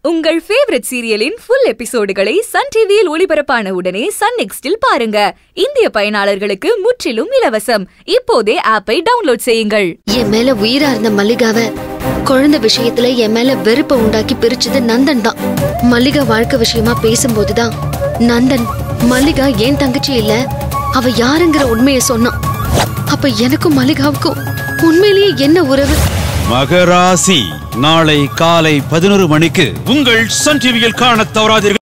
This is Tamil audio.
உங்கள் ஃபேவரட் சீரியலின் ஃபுல் எபிசோடுகளை சன் டிவியில் ஒளிபரப்பான உடனே சன் நெக்ஸ்டில் பாருங்க இந்திய பயனாளர்களுக்கு முற்றிலும் இலவசம் இப்போதே ஆப்பை டவுன்லோட் செய்யுங்கள் என் மேல உயிரா இருந்த மல்லிகாவ குழந்தை விஷயத்துல என் மேல வெறுப்ப உண்டாக்கி பிரிச்சது நந்தன் தான் மல்லிகா வாழ்க்கை விஷயமா பேசும்போதுதான் நந்தன் மல்லிகா ஏன் தங்கச்சி இல்ல அவ யாருங்கிற உண்மையை சொன்னான் அப்ப எனக்கும் மல்லிகாவுக்கும் உண்மையிலேயே என்ன உறவு மகராசி நாளை காலை பதினோரு மணிக்கு உங்கள் சன் டிவியில் காணத் தவறாதீர்கள்